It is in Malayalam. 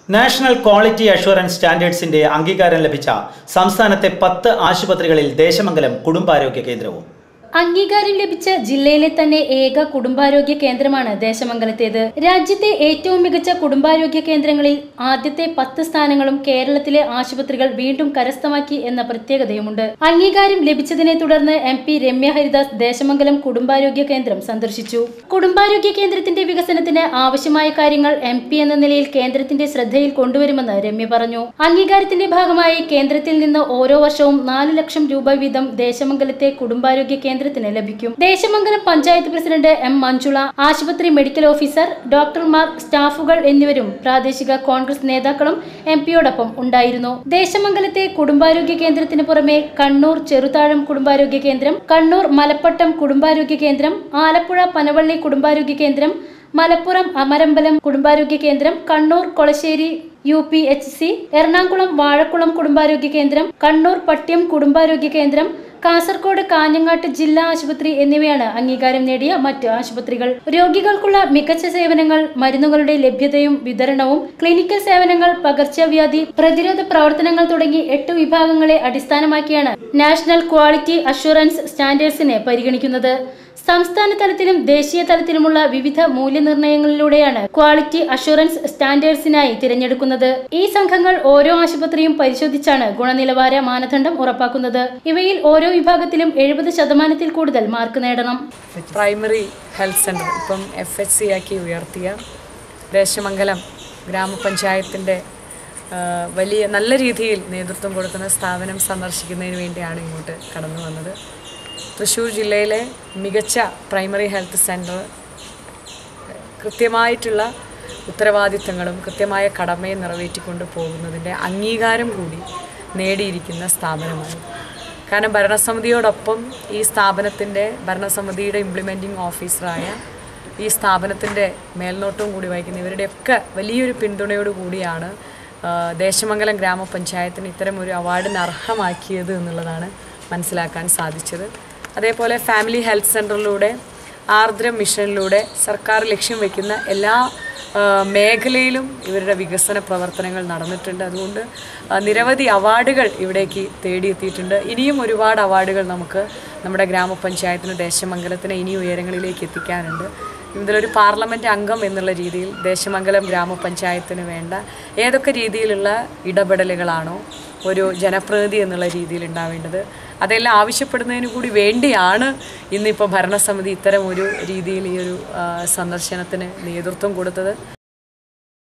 നാഷണൽ ക്വാളിറ്റി അഷുറൻസ് സ്റ്റാൻഡേർഡ്സിന്റെ അംഗീകാരം ലഭിച്ച സംസ്ഥാനത്തെ പത്ത് ആശുപത്രികളിൽ ദേശമംഗലം കുടുംബാരോഗ്യ കേന്ദ്രവും അംഗീകാരം ലഭിച്ച ജില്ലയിലെ തന്നെ ഏക കുടുംബാരോഗ്യ കേന്ദ്രമാണ് ദേശമംഗലത്തേത് രാജ്യത്തെ ഏറ്റവും മികച്ച കുടുംബാരോഗ്യ കേന്ദ്രങ്ങളിൽ ആദ്യത്തെ പത്ത് സ്ഥാനങ്ങളും കേരളത്തിലെ ആശുപത്രികൾ വീണ്ടും കരസ്ഥമാക്കി എന്ന പ്രത്യേകതയുമുണ്ട് അംഗീകാരം ലഭിച്ചതിനെ തുടർന്ന് എം പി രമ്യ ഹരിദാസ് ദേശമംഗലം കുടുംബാരോഗ്യ കേന്ദ്രം സന്ദർശിച്ചു കുടുംബാരോഗ്യ കേന്ദ്രത്തിന്റെ വികസനത്തിന് ആവശ്യമായ കാര്യങ്ങൾ എം പി എന്ന നിലയിൽ കേന്ദ്രത്തിന്റെ ശ്രദ്ധയിൽ കൊണ്ടുവരുമെന്ന് രമ്യ പറഞ്ഞു അംഗീകാരത്തിന്റെ ഭാഗമായി കേന്ദ്രത്തിൽ നിന്ന് ഓരോ വർഷവും നാല് ലക്ഷം രൂപ വീതം ദേശമംഗലത്തെ കുടുംബാരോഗ്യ കേന്ദ്രത്തിന് ലഭിക്കും ദേശമംഗലം പഞ്ചായത്ത് പ്രസിഡന്റ് എം മഞ്ജുള ആശുപത്രി മെഡിക്കൽ ഓഫീസർ ഡോക്ടർമാർ സ്റ്റാഫുകൾ എന്നിവരും പ്രാദേശിക കോൺഗ്രസ് നേതാക്കളും എം പിയോടൊപ്പം ഉണ്ടായിരുന്നു ദേശമംഗലത്തെ കുടുംബാരോഗ്യ കേന്ദ്രത്തിന് പുറമെ കണ്ണൂർ ചെറുതാഴം കുടുംബാരോഗ്യ കേന്ദ്രം കണ്ണൂർ മലപ്പട്ടം കുടുംബാരോഗ്യ കേന്ദ്രം ആലപ്പുഴ പനവള്ളി കുടുംബാരോഗ്യ കേന്ദ്രം മലപ്പുറം അമരമ്പലം കുടുംബാരോഗ്യ കേന്ദ്രം Kannur Kolassery U P H C Ernakulam Vazhakkulam കുടുംബാരോഗ്യ കേന്ദ്രം കണ്ണൂർ പട്യം കുടുംബാരോഗ്യ കേന്ദ്രം കാസർഗോഡ് കാഞ്ഞങ്ങാട്ട് ജില്ലാ ആശുപത്രി എന്നിവയാണ് അംഗീകാരം നേടിയ മറ്റ് ആശുപത്രികൾ രോഗികൾക്കുള്ള മികച്ച സേവനങ്ങൾ മരുന്നുകളുടെ ലഭ്യതയും വിതരണവും ക്ലിനിക്കൽ സേവനങ്ങൾ പകർച്ചവ്യാധി പ്രതിരോധ പ്രവർത്തനങ്ങൾ തുടങ്ങി എട്ട് വിഭാഗങ്ങളെ അടിസ്ഥാനമാക്കിയാണ് നാഷണൽ ക്വാളിറ്റി അഷുറൻസ് സ്റ്റാൻഡേർഡ്സിനെ പരിഗണിക്കുന്നത് സംസ്ഥാന തലത്തിലും ദേശീയ തലത്തിലുമുള്ള വിവിധ മൂല്യനിർണ്ണയങ്ങളിലൂടെയാണ് ക്വാളിറ്റി അഷുറൻസ് സ്റ്റാൻഡേർഡ്സിനായി തിരഞ്ഞെടുക്കുന്നത് ഈ സംഘങ്ങൾ ഓരോ ആശുപത്രിയും പരിശോധിച്ചാണ് ഗുണനിലവാര മാനദണ്ഡം ഉറപ്പാക്കുന്നത് ഇവയിൽ ഓരോ വിഭാഗത്തിലും എഴുപത് ശതമാനത്തിൽ കൂടുതൽ മാർക്ക് നേടണം പ്രൈമറി ഹെൽത്ത് സെൻറ്റർ ഇപ്പം എഫ് എച്ച് സി ആക്കി ഉയർത്തിയ ദേശമംഗലം ഗ്രാമപഞ്ചായത്തിൻ്റെ ആ, വലിയ നല്ല രീതിയിൽ നേതൃത്വം കൊടുക്കുന്ന സ്ഥാപനം സന്ദർശിക്കുന്നതിന് വേണ്ടിയാണ് ഇങ്ങോട്ട് കടന്നു വന്നത് തൃശ്ശൂർ ജില്ലയിലെ മികച്ച പ്രൈമറി ഹെൽത്ത് സെൻറ്റർ കൃത്യമായിട്ടുള്ള ഉത്തരവാദിത്തങ്ങളും കൃത്യമായ കടമയും നിറവേറ്റിക്കൊണ്ട് പോകുന്നതിൻ്റെ അംഗീകാരം കൂടി നേടിയിരിക്കുന്ന സ്ഥാപനമാണ് കാരണം ഭരണസമിതിയോടൊപ്പം ഈ സ്ഥാപനത്തിൻ്റെ ഭരണസമിതിയുടെ ഇംപ്ലിമെൻറ്റിംഗ് ഓഫീസറായ ഈ സ്ഥാപനത്തിൻ്റെ മേൽനോട്ടവും കൂടി വഹിക്കുന്ന ഇവരുടെയൊക്കെ വലിയൊരു പിന്തുണയോട് കൂടിയാണ് ആ, ദേശമംഗലം ഗ്രാമപഞ്ചായത്തിന് ഇത്തരം ഒരു അവാർഡിന് അർഹമാക്കിയത് എന്നുള്ളതാണ് മനസ്സിലാക്കാൻ സാധിച്ചത് അതേപോലെ ഫാമിലി ഹെൽത്ത് സെൻറ്ററിലൂടെ ആർദ്ര മിഷനിലൂടെ സർക്കാർ ലക്ഷ്യം വയ്ക്കുന്ന എല്ലാ ആ, മേഖലയിലും ഇവരുടെ വികസന പ്രവർത്തനങ്ങൾ നടന്നിട്ടുണ്ട് അതുകൊണ്ട് ആ, നിരവധി അവാർഡുകൾ ഇവിടേക്ക് തേടിയെത്തിയിട്ടുണ്ട് ഇനിയും ഒരുപാട് അവാർഡുകൾ നമുക്ക് നമ്മുടെ ഗ്രാമപഞ്ചായത്തിന് ദേശമംഗലത്തിന് ഇനി ഉയരങ്ങളിലേക്ക് എത്തിക്കാനുണ്ട് ഇതിലൊരു പാർലമെൻറ്റ് അംഗം എന്നുള്ള രീതിയിൽ ദേശമംഗലം ഗ്രാമപഞ്ചായത്തിന് വേണ്ട ഏതൊക്കെ രീതിയിലുള്ള ഇടപെടലുകളാണോ ഒരു ജനപ്രതിനിധി എന്നുള്ള രീതിയിൽ ഉണ്ടാവേണ്ടത് അതെല്ലാം ആവശ്യപ്പെടുന്നതിന് കൂടി വേണ്ടിയാണ് ഇന്നിപ്പോൾ ഭരണസമിതി ഇത്തരം ഒരു രീതിയിൽ ഈ ഒരു ആ, സന്ദർശനത്തിന് നേതൃത്വം കൊടുത്തത്